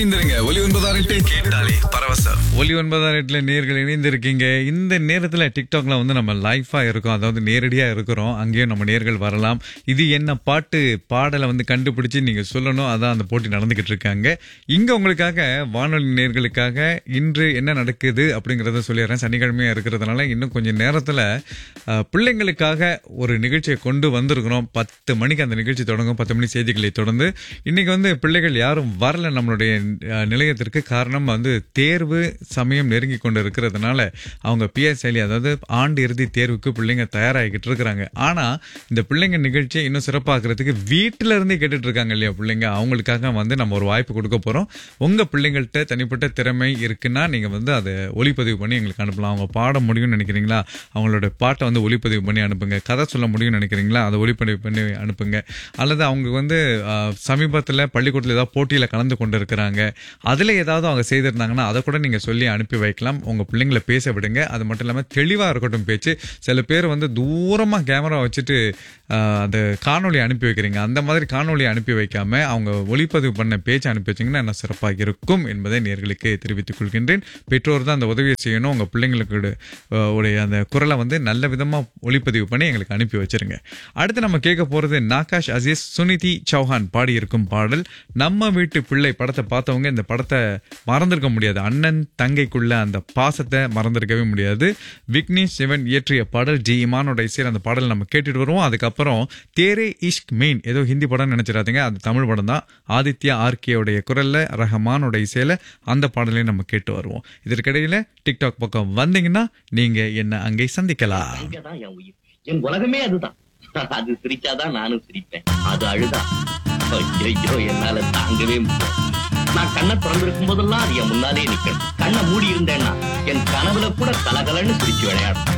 இணைந்திருங்க ஒலி ஒன்பதாறு எட்டு கேட்டாலே பரவசம் ஒலி ஒன்பதாம் எட்டுல நேர்கள் இணைந்திருக்கீங்க இந்த நேரத்துல டிக்டாக்ல வந்து நம்ம லைஃபா இருக்கோம் அதாவது நேரடியா இருக்கிறோம் அங்கேயும் நம்ம நேர்கள் வரலாம் இது என்ன பாட்டு பாடலை வந்து கண்டுபிடிச்சு நீங்க சொல்லணும் அதான் அந்த போட்டி நடந்துகிட்டு இருக்காங்க இங்க உங்களுக்காக வானொலி நேர்களுக்காக இன்று என்ன நடக்குது அப்படிங்கறத சொல்லிடுறேன் சனிக்கிழமையா இருக்கிறதுனால இன்னும் கொஞ்சம் நேரத்துல அஹ், பிள்ளைங்களுக்காக ஒரு நிகழ்ச்சியை கொண்டு வந்திருக்கிறோம் பத்து மணிக்கு அந்த நிகழ்ச்சி தொடங்கும் பத்து மணி செய்திகளை தொடர்ந்து இன்னைக்கு வந்து பிள்ளைகள் யாரும் வரல நம்மளுடைய அஹ், நிலையத்திற்கு காரணம் வந்து தேர்வு சமயம் நெருங்கி கொண்டு இருக்கிறதுனால அவங்க பிஎஸ்எல்இ அதாவது ஆண்டு இறுதி தேர்வுக்கு பிள்ளைங்க தயாராகிக்கிட்டு இருக்கிறாங்க ஆனா இந்த பிள்ளைங்க நிகழ்ச்சியை இன்னும் சிறப்பாக்குறதுக்கு வீட்டில இருந்தே கேட்டுட்டு இருக்காங்க இல்லையா பிள்ளைங்க அவங்களுக்காக வந்து நம்ம ஒரு வாய்ப்பு கொடுக்க போறோம் உங்க பிள்ளைங்கள்ட்ட தனிப்பட்ட திறமை இருக்குன்னா நீங்க வந்து அதை ஒளிப்பதிவு பண்ணி எங்களுக்கு அனுப்பலாம் அவங்க பாட முடியும்னு நினைக்கிறீங்களா அவங்களோட பாட்டை வந்து ஒளிப்பதிவு பண்ணி அனுப்புங்க கதை சொல்ல முடியும்னு நினைக்கிறீங்களா அதை ஒளிப்பதிவு பண்ணி அனுப்புங்க அல்லது அவங்க வந்து ஆஹ், சமீபத்துல பள்ளிக்கூடத்தில் ஏதாவது போட்டியில கலந்து கொண்டு இருக்கிறாங்க அதுல ஏதாவது அவங்க செய்திருந்தாங்கன்னா அதை கூட நீங்க சொல்லி அனுப்பி வைக்கலாம் உங்க பிள்ளைங்களை பேச விடுங்க அது மட்டும் இல்லாம தெளிவா இருக்கட்டும் பேச்சு சில பேர் வந்து தூரமா கேமரா வச்சுட்டு ஆஹ், அந்த காணொளி அனுப்பி வைக்கிறீங்க அந்த மாதிரி காணொளி அனுப்பி வைக்காம அவங்க ஒளிப்பதிவு பண்ண பேச்சு அனுப்பி வச்சீங்கன்னா என்ன சிறப்பாக இருக்கும் என்பதை நேர்களுக்கு தெரிவித்துக் கொள்கின்றேன் பெற்றோர் தான் அந்த உதவியை செய்யணும் உங்க பிள்ளைங்களுக்கு ஆஹ், உடைய அந்த குரலை வந்து நல்ல விதமா ஒளிப்பதிவு பண்ணி எங்களுக்கு அனுப்பி வச்சிருங்க அடுத்து நம்ம கேட்க போறது நாகாஷ் அசீஸ் சுனிதி சௌஹான் பாடியிருக்கும் பாடல் நம்ம வீட்டு பிள்ளை படத்தை பார்த்தவங்க இந்த படத்தை மறந்திருக்க முடியாது அண்ணன் தங்கைக்குள்ள அந்த பாசத்தை மறந்திருக்கவே முடியாது விக்னேஷ் சிவன் இயற்றிய பாடல் ஜி இமானோட இசையில் அந்த பாடல் நம்ம கேட்டுட்டு வருவோம் அதுக்கப்புறம் தேரே இஷ்க் மெயின் ஏதோ ஹிந்தி படம் நினைச்சிடாதீங்க அது தமிழ் படம் தான் ஆதித்யா ஆர்கேயோடைய குரல்ல ரஹமானோட இசையில அந்த பாடலையும் நம்ம கேட்டு வருவோம் இதற்கிடையில டிக்டாக் பக்கம் வந்தீங்கன்னா நீங்க என்ன அங்கே சந்திக்கலாம் அங்கதான் என் உயிர் என் உலகமே அதுதான் அது சிரிச்சாதான் நானும் சிரிப்பேன் அது அழுதா ஐயோ என்னால தாங்கவே முடியாது நான் கண்ணை திறந்திருக்கும் போதெல்லாம் அது என் முன்னாலே நிக்கணும் கண்ணை மூடி இருந்தேன்னா என் கனவுல கூட கலகலன்னு சிரிச்சு விளையாடும்